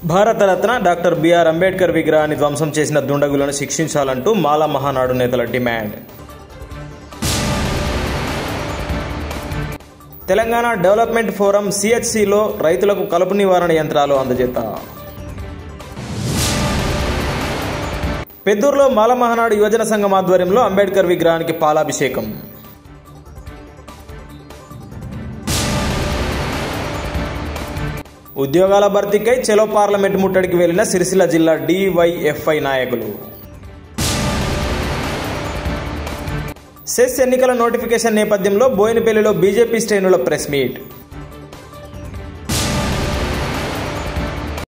Bharat Ratna doctor BR Ambedkar విగ్రహాన్ని ధ్వంసం చేసిన దుండగులను శిక్షించాలంటూ మాలా మహానాడు నేతల డిమాండ్ తెలంగాణ డెవలప్మెంట్ ఫోరం సిహెచ్సిలో రైతులకు కలుపు నివారణ యంత్రాలు అందజేత పెద్దూరులో మాల మహానాడు యువజన సంఘం ఆధ్వర్యంలో అంబేద్కర్ విగ్రహానికి పాలాభిషేకం ఉద్యోగాల భర్తీకై చెలో పార్లమెంట్ ముట్టడికి వెళ్లిన సిరిసిల్ల జిల్లా డివైఎఫ్ఐ నాయకులు సెస్ ఎన్నికల నోటిఫికేషన్ నేపథ్యంలో బోయినపల్లిలో బీజేపీ శ్రేణుల ప్రెస్ మీట్